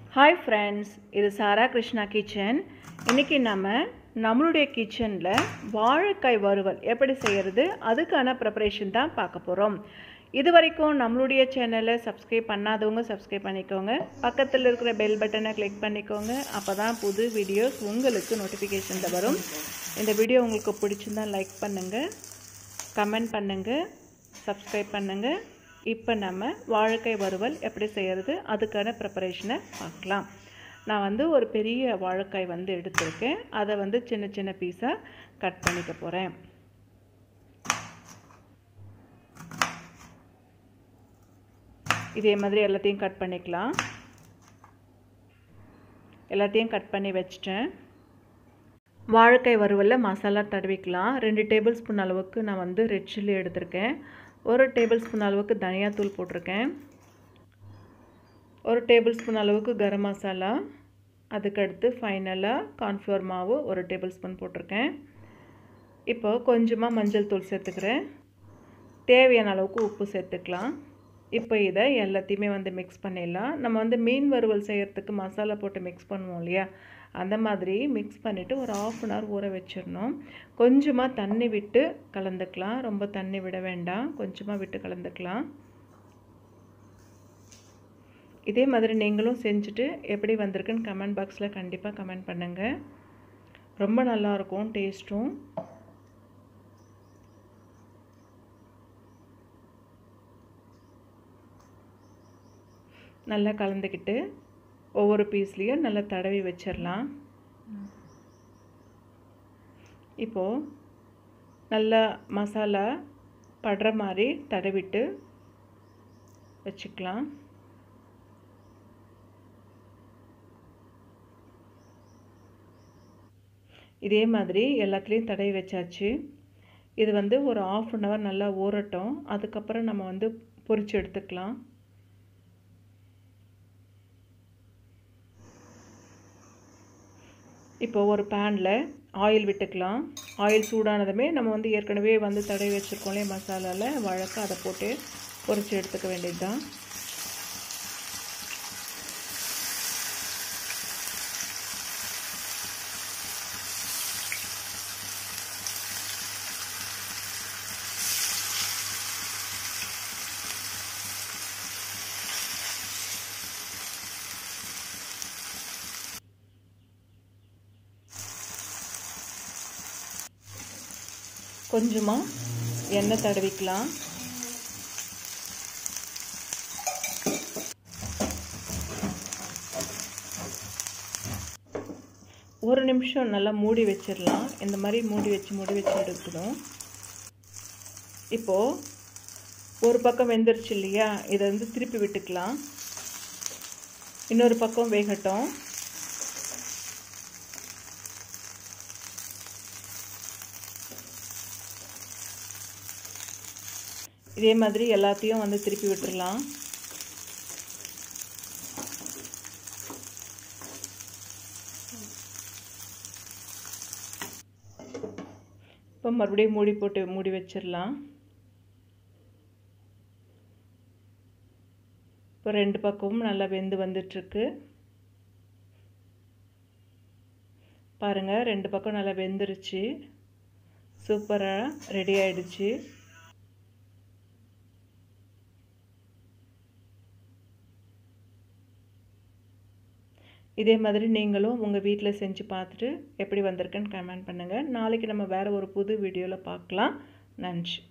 hi friends இது சாரா Krishna kitchen இன்றைக்கி நம்ம நம்மளுடைய கிச்சனில் வாழைக்காய் வறுவல் எப்படி செய்கிறது அதுக்கான ப்ரிப்பரேஷன் தான் பார்க்க போகிறோம் இது வரைக்கும் நம்மளுடைய சேனலை சப்ஸ்கிரைப் பண்ணாதவங்க சப்ஸ்கிரைப் பண்ணிக்கோங்க பக்கத்தில் இருக்கிற பெல் பட்டனை கிளிக் பண்ணிக்கோங்க அப்போ தான் புது வீடியோஸ் உங்களுக்கு நோட்டிஃபிகேஷனில் வரும் இந்த வீடியோ உங்களுக்கு பிடிச்சிருந்தா லைக் பண்ணுங்கள் கமெண்ட் பண்ணுங்கள் சப்ஸ்கிரைப் பண்ணுங்கள் இப்போ நம்ம வாழைக்காய் வறுவல் எப்படி செய்கிறது அதுக்கான ப்ரிப்பரேஷனை பார்க்கலாம் நான் வந்து ஒரு பெரிய வாழைக்காய் வந்து எடுத்திருக்கேன் அதை வந்து சின்ன சின்ன பீஸாக கட் பண்ணிக்க போகிறேன் இதே மாதிரி எல்லாத்தையும் கட் பண்ணிக்கலாம் எல்லாத்தையும் கட் பண்ணி வச்சிட்டேன் வாழைக்காய் வறுவலில் மசாலா தடவிக்கலாம் ரெண்டு டேபிள் ஸ்பூன் அளவுக்கு நான் வந்து ரெட் சில்லி எடுத்திருக்கேன் ஒரு டேபிள் ஸ்பூன் அளவுக்கு தனியாத்தூள் போட்டிருக்கேன் ஒரு டேபிள் ஸ்பூன் அளவுக்கு கரம் மசாலா அதுக்கடுத்து ஃபைனலாக கார்ன்ஃப்ளவர் மாவு ஒரு டேபிள் ஸ்பூன் போட்டிருக்கேன் இப்போ கொஞ்சமாக மஞ்சள் தூள் சேர்த்துக்கிறேன் தேவையான அளவுக்கு உப்பு சேர்த்துக்கலாம் இப்போ இதை எல்லாத்தையுமே வந்து மிக்ஸ் பண்ணிடலாம் நம்ம வந்து மீன் வறுவல் செய்கிறதுக்கு மசாலா போட்டு மிக்ஸ் பண்ணுவோம் இல்லையா அந்த மாதிரி மிக்ஸ் பண்ணிவிட்டு ஒரு ஆஃப் அன் ஹவர் ஊற வச்சிடணும் கொஞ்சமாக தண்ணி விட்டு கலந்துக்கலாம் ரொம்ப தண்ணி விட வேண்டாம் கொஞ்சமாக விட்டு கலந்துக்கலாம் இதே மாதிரி நீங்களும் செஞ்சுட்டு எப்படி வந்திருக்குன்னு கமெண்ட் பாக்ஸில் கண்டிப்பாக கமெண்ட் பண்ணுங்கள் ரொம்ப நல்லாயிருக்கும் டேஸ்ட்டும் நல்லா கலந்துக்கிட்டு ஒவ்வொரு பீஸ்லேயும் நல்லா தடவி வச்சிடலாம் இப்போது நல்லா மசாலா படுற மாதிரி தடவிட்டு வச்சுக்கலாம் இதே மாதிரி எல்லாத்துலேயும் தடவி வச்சாச்சு இது வந்து ஒரு ஆஃப் அன் ஹவர் நல்லா ஊறட்டும் அதுக்கப்புறம் நம்ம வந்து பொரிச்சு எடுத்துக்கலாம் இப்போ ஒரு பேனில் ஆயில் விட்டுக்கலாம் ஆயில் சூடானதுமே நம்ம வந்து ஏற்கனவே வந்து தடவி வச்சுருக்கோம் இல்லையா மசாலாவில் வழக்க அதை போட்டு பொரிச்சு எடுத்துக்க வேண்டியது தான் கொஞ்சமாக எண்ணெய் தடவிக்கலாம் ஒரு நிமிஷம் நல்லா மூடி வச்சிடலாம் இந்த மாதிரி மூடி வச்சு மூடி வச்சு எடுக்கணும் இப்போது ஒரு பக்கம் வெந்துருச்சு இல்லையா இதை வந்து திருப்பி விட்டுக்கலாம் இன்னொரு பக்கம் வேகட்டும் இதே மாதிரி எல்லாத்தையும் வந்து திருப்பி விட்டுடலாம் இப்போ மறுபடியும் மூடி போட்டு மூடி வச்சிடலாம் இப்போ ரெண்டு பக்கமும் நல்லா வெந்து வந்துட்டுருக்கு பாருங்கள் ரெண்டு பக்கம் நல்லா வெந்துருச்சு சூப்பராக ரெடி ஆயிடுச்சு இதே மாதிரி நீங்களும் உங்கள் வீட்டில் செஞ்சு பார்த்துட்டு எப்படி வந்திருக்குன்னு கமெண்ட் பண்ணுங்கள் நாளைக்கு நம்ம வேறு ஒரு புது வீடியோவில் பார்க்கலாம் நன்றி